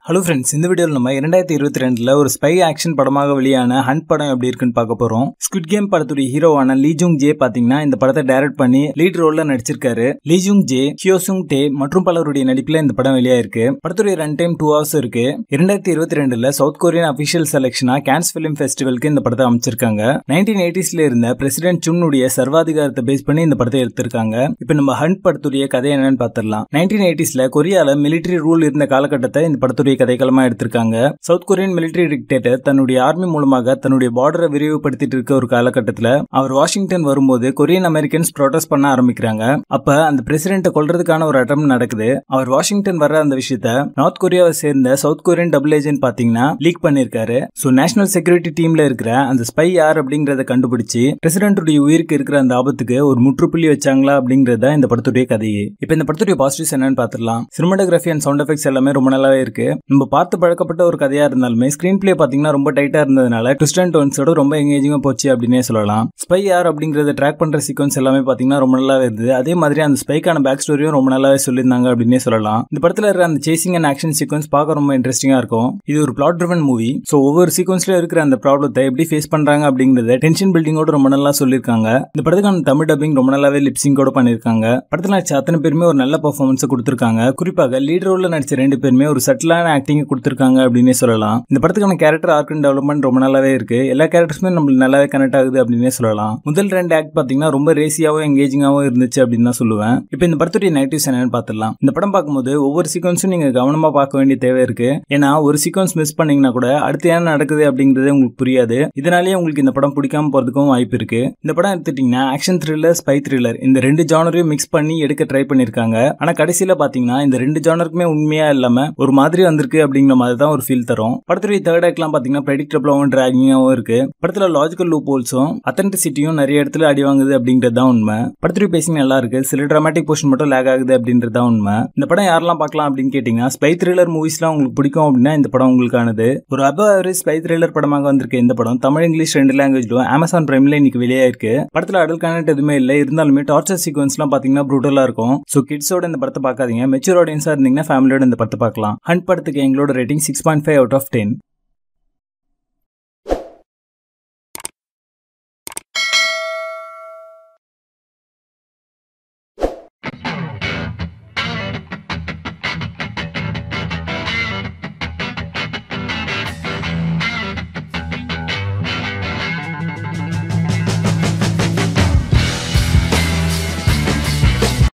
hello friends இந்த வீடியோவில் நம்ம இரண்டாயிரத்தி இருபத்தி ரெண்டுல ஒரு ஸ்பை ஆக்ஷன் படமாக வெளியான ஹண்ட் படம் எப்படி இருக்குன்னு பார்க்க போறோம் ஸ்குட் கேம் படத்துடைய ஹீரோவான லீஜுங் ஜே பாத்தீங்கன்னா இந்த படத்தை டைரக்ட் பண்ணி லீட் ரோல்ல நடிச்சிருக்காரு லீஜுங் ஜே ஹியோசுங் டே மற்றும் பலருடைய நடிப்புல இந்த படம் வெளியாயிருக்கு படத்துடைய ரன் டைம் டூ ஹவர்ஸ் இருக்கு இரண்டாயிரத்தி இருபத்தி ரெண்டுல சவுத் கொரியன் அபிஷியல் செலக்ஷனா கேன்ஸ் பிலிம் ஃபெஸ்டிவலுக்கு இந்த படத்தை அமைச்சிருக்காங்க நைன்டீன் எயிட்டிஸ்ல இருந்த பிரசிடென்ட் சுன்னுடைய சர்வாதிகாரத்தை பேஸ் பண்ணி இந்த படத்தை எடுத்திருக்காங்க இப்போ நம்ம ஹண்ட் படத்துடைய கதை என்னன்னு பார்த்துடலாம் நைன்டீன் எயிட்டிஸ்ல கொரியால மிலிட்டரி ரூல் இருந்த காலகட்டத்தை இந்த படத்துடைய கதைக்களமா எடுத்திருக்காங்க சவுத் கொரியன் மிலிட்டரி டிக்டேட்டர் தன்னுடைய ஆர்மி மூலமாக தன்னுடைய பார்டரை விரிவுபடுத்திட்டு இருக்க ஒரு காலகட்டத்தில் அவர் வாஷிங்டன் வரும்போது கொரியன் அமெரிக்கன்ஸ் ப்ரொடெஸ்ட் பண்ண ஆரம்பிக்கிறாங்க அப்ப அந்த பிரசிடென்ட்டை கொல்றதுக்கான ஒரு அட்டம் நடக்குது அவர் வாஷிங்டன் வர்ற அந்த விஷயத்த நார்த் கொரியாவை சேர்ந்த சவுத் கொரியன் டபுள் ஏஜென்ட் பாத்தீங்கன்னா லீக் பண்ணிருக்காரு ஸோ நேஷனல் செக்யூரிட்டி டீம்ல இருக்கிற அந்த ஸ்பை யார் அப்படிங்கறத கண்டுபிடிச்சு பிரசிடென்ட்டுடைய உயிருக்கு இருக்கிற அந்த ஆபத்துக்கு ஒரு முற்றுப்புள்ளி வச்சாங்களா அப்படிங்கறத இந்த படத்துடைய கதையே இப்போ இந்த படத்துடைய பாசிட்டிவ்ஸ் என்னன்னு பார்த்துடலாம் சினிமாட்டோகிராஃபி அண்ட் சவுண்ட் எஃபெக்ட்ஸ் எல்லாமே ரொம்ப நல்லாவே இருக்கு நம்ம பார்த்து பழக்கப்பட்ட ஒரு கதையா இருந்தாலுமே ஸ்கிரீன் பிளே பாத்தீங்கன்னா ரொம்ப டைட்டா இருந்ததுனால ட்விஸ்ட் அண்ட் டோன்ஸோட ரொம்ப எங்கேஜிங்கா போச்சு அப்படின்னே சொல்லலாம் ஸ்பை யார் அப்படிங்கறத ட்ராக் பண்ற சீக்வன்ஸ் எல்லாமே பாத்தீங்கன்னா ரொம்ப நல்லாவே இருந்தது அதே மாதிரி அந்த ஸ்பைக்கான பேக் ஸ்டோரியும் ரொம்ப நல்லாவே சொல்லியிருந்தாங்க அப்படின்னே சொல்லலாம் இந்த படத்துல இருக்கிற அந்த சேசிங் அண்ட் ஆக்ஷன் சீக்வன்ஸ் பார்க்க ரொம்ப இன்ட்ரெஸ்டிங்கா இருக்கும் இது ஒரு பிளாட் ட்ரிவன் மூவி ஸோ ஒவ்வொரு சீக்வன்ஸ்ல இருக்கிற அந்த ப்ராப்ளத்தை எப்படி ஃபேஸ் பண்றாங்க அப்படிங்கறத டென்ஷன் பில்டிங்கோட ரொம்ப நல்லா சொல்லியிருக்காங்க இந்த படத்துக்கான தமிழ் டப்பிங் ரொம்ப நல்லாவே லிப்சிங்கோட பண்ணியிருக்காங்க படத்துல நடிச்ச அத்தனை பேருமே ஒரு நல்ல பர்ஃபார்மன்ஸ் கொடுத்திருக்காங்க குறிப்பாக லீட் ரோல்ல நடிச்ச ரெண்டு பேருமே ஒரு சட்டிலான ஆக்டிங் கொடுத்திருக்காங்க அப்படின்னே சொல்லலாம் இந்த படத்துக்கான கேரக்டர் ஆர்க் அண்ட் டெவலப்மெண்ட் ரொம்ப நல்லாவே இருக்கு எல்லா கேரக்டர்ஸுமே நம்மளுக்கு நல்லாவே கனெக்ட் ஆகுது அப்படின்னே சொல்லலாம் முதல் ரெண்டு ஆக்ட் பாத்தீங்கன்னா ரொம்ப ரேசியாவும் எங்கேஜிங்காவும் இருந்துச்சு அப்படின்னு தான் சொல்லுவேன் இப்போ இந்த படத்துடைய நெகட்டிவ்ஸ் என்னன்னு பார்த்துடலாம் இந்த படம் பார்க்கும்போது ஒவ்வொரு சீக்வன்ஸும் நீங்க கவனமா பார்க்க வேண்டிய தேவை இருக்கு ஏன்னா ஒரு சீக்வன்ஸ் மிஸ் பண்ணீங்கன்னா கூட அடுத்து என்ன நடக்குது அப்படிங்கறது உங்களுக்கு புரியாது இதனாலேயே உங்களுக்கு இந்த படம் பிடிக்காம போறதுக்கும் வாய்ப்பு இருக்கு இந்த படம் எடுத்துட்டீங்கன்னா ஆக்ஷன் த்ரில்லர் ஸ்பை த்ரில்லர் இந்த ரெண்டு ஜானரையும் மிக்ஸ் பண்ணி எடுக்க ட்ரை பண்ணிருக்காங்க ஆனா கடைசியில பாத்தீங்கன்னா இந்த ரெண்டு ஜானருக்குமே உண்மையா இல்லாம ஒரு மாதிரி வந்திருக்கு அப்படிங்கிற மாதிரி தான் ஒரு ஃபீல் தரும் படத்துடைய தேர்ட் ஆக்ட்லாம் பாத்தீங்கன்னா ப்ரெடிக்டபிளாகவும் டிராகிங்காகவும் இருக்கு படத்துல லாஜிக்கல் லூப் ஹோல்ஸும் அத்தன்டிசிட்டியும் நிறைய இடத்துல அடி வாங்குது அப்படின்றது தான் உண்மை படத்துடைய பேசிங் நல்லா இருக்கு சில டிராமாட்டிக் போர்ஷன் மட்டும் லேக் ஆகுது அப்படின்றது தான் உண்மை இந்த படம் யாரெல்லாம் பார்க்கலாம் அப்படின்னு கேட்டீங்கன்னா ஸ்பை த்ரில்லர் மூவிஸ்லாம் உங்களுக்கு பிடிக்கும் அப்படின்னா இந்த படம் உங்களுக்கானது ஒரு அப ஆவரேஜ் ஸ்பை த்ரில்லர் படமாக வந்திருக்க இந்த படம் தமிழ் இங்கிலீஷ் ரெண்டு லாங்குவேஜ்லும் அமேசான் பிரைம்ல இன்னைக்கு வெளியாயிருக்கு படத்துல அடல் கனெக்ட் எதுவுமே இல்லை இருந்தாலுமே டார்ச்சர் சீக்வன்ஸ்லாம் பாத்தீங்கன்னா ப்ரூட்டலா இருக்கும் ஸோ கிட்ஸோட இந்த படத்தை பார்க்காதீங்க மெச்சூர் ஆடியன்ஸா இருந்தீங்கன்னா ஃபேமிலியோட இந்த படத்தை பார்க்கலாம் ஹண்ட் படத்துக்கு எங்களோட rating six point five out of ten